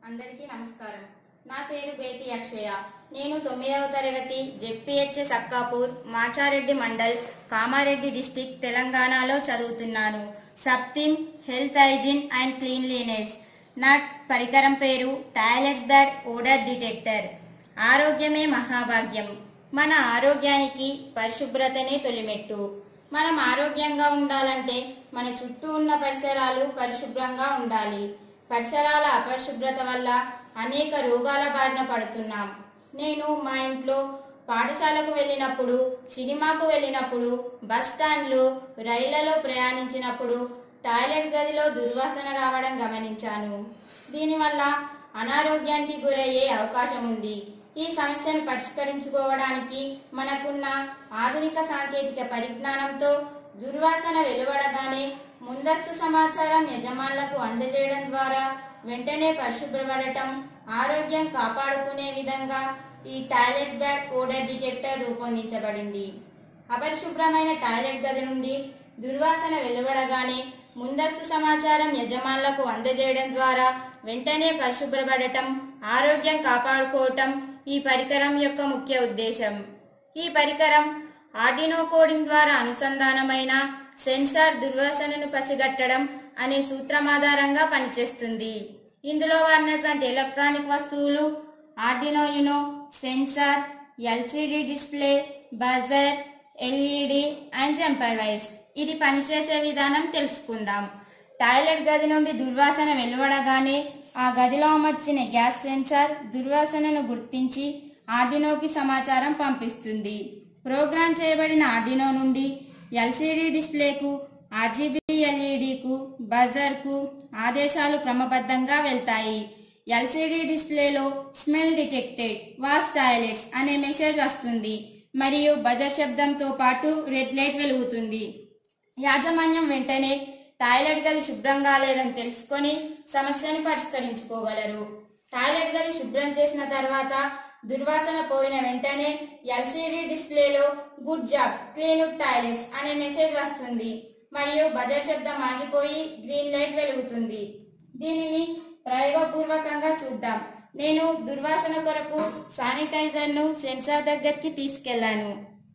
అందరికీ నమస్కారం నా పేరు బేతి అక్షయ నేను తొమ్మిదవ తరగతి జెడ్పిహెచ్ఎస్ అక్కాపూర్ మాచారెడ్డి మండల్ కామారెడ్డి డిస్టిక్ తెలంగాణలో చదువుతున్నాను subtheme health hygiene and cleanliness నా పరికరం పేరు టాయిలెట్స్ బ్యాడ్ ఓడర్ డిటెక్టర్ ఆరోగ్యమే మహాభాగ్యం మన ఆరోగ్యానికి పరిశుభ్రతనే తొలిమెట్టు మనం ఆరోగ్యంగా ఉండాలంటే మన చుట్టూ ఉన్న పరిసరాలు పరిశుభ్రంగా ఉండాలి పరిసరాల అపరిశుభ్రత వల్ల అనేక రోగాల బారిన పడుతున్నాం నేను మా ఇంట్లో పాఠశాలకు వెళ్ళినప్పుడు సినిమాకు వెళ్ళినప్పుడు బస్ స్టాండ్లో రైళ్లలో ప్రయాణించినప్పుడు టాయిలెట్ గదిలో దుర్వాసన రావడం గమనించాను దీనివల్ల అనారోగ్యానికి గురయ్యే అవకాశం ఉంది ఈ సమస్యను పరిష్కరించుకోవడానికి మనకున్న ఆధునిక సాంకేతిక పరిజ్ఞానంతో దుర్వాసన వెలువడగానే ముందస్తు సమాచారం యజమానులకు అందజేయడం ద్వారా వెంటనే పరిశుభ్రపడటం ఆరోగ్యం కాపాడుకునే విధంగా ఈ టాయిలెట్స్ బ్యాడ్ ఓడర్ డిటెక్టర్ రూపొందించబడింది అపరిశుభ్రమైన టాయిలెట్ గది నుండి దుర్వాసన వెలువడగానే ముందస్తు సమాచారం యజమానులకు అందజేయడం ద్వారా వెంటనే పరిశుభ్రపడటం ఆరోగ్యం కాపాడుకోవటం ఈ పరికరం యొక్క ముఖ్య ఉద్దేశం ఈ పరికరం ఆర్డినో కోడింగ్ ద్వారా అనుసంధానమైన సెన్సార్ దుర్వాసనను పసిగట్టడం అనే సూత్రం ఆధారంగా పనిచేస్తుంది ఇందులో వాడినటువంటి ఎలక్ట్రానిక్ వస్తువులు Arduino Uno sensor LCD display buzzer LED and jumper wires ఇది పనిచేసే విధానం తెలుసుకుందాం టాయిలెట్ గది నుండి దుర్వాసన వెలువడగానే ఆ గదిలో అమర్చిన గ్యాస్ సెన్సార్ దుర్వాసనను గుర్తించి ఆర్డినోకి సమాచారం పంపిస్తుంది ప్రోగ్రామ్ చేయబడిన ఆర్డినో నుండి ఎల్సిడి డిస్ప్లేకు ఆర్జీబీ ఎల్ఈడికు బజర్కు ఆదేశాలు క్రమబద్ధంగా వెళ్తాయి ఎల్సిడి డిస్ప్లేలో స్మెల్ డిటెక్టెడ్ వాష్ టాయిలెట్స్ అనే మెసేజ్ వస్తుంది మరియు బజర్ శబ్దంతో పాటు రెడ్ లైట్ వెలుగుతుంది యాజమాన్యం వెంటనే టాయిలెట్ గది శుభ్రంగా లేదని తెలుసుకొని సమస్యను పరిష్కరించుకోగలరు టాయిలెట్ గది శుభ్రం చేసిన తర్వాత దుర్వాసన పోయిన వెంటనే ఎల్సిడి డిస్ప్లేలో good job clean up toilets అనే మెసేజ్ వస్తుంది మరియు బజర్ శబ్దం ఆగిపోయి గ్రీన్ లైట్ వెలుగుతుంది దీనిని ప్రయోగపూర్వకంగా చూద్దాం నేను దుర్వాసన కొరకు శానిటైజర్ ను సెన్సార్ దగ్గరికి తీసుకెళ్లాను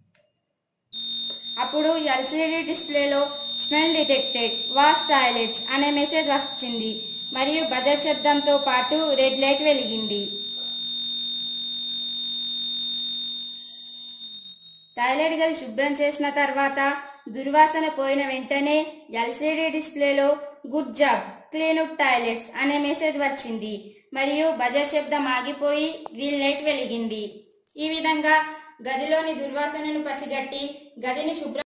అప్పుడు ఎల్సిడి డిస్ప్లేలో స్మెల్ డిటెక్టెడ్ వాష్ టాయిలెట్స్ అనే మెసేజ్ వచ్చింది మరియు బజర్ శబ్దంతో పాటు రెడ్ లైట్ వెలిగింది టాయిలెట్ గది శుభ్రం చేసిన తర్వాత దుర్వాసన పోయిన వెంటనే ఎల్సిడి డిస్ప్లేలో good job clean up toilets అనే మెసేజ్ వచ్చింది మరియు బజర్ శబ్దం ఆగిపోయి గ్రీన్ లైట్ వెలిగింది ఈ విధంగా గదిలోని దుర్వాసనను పసిగట్టి గదిని శుభ్రం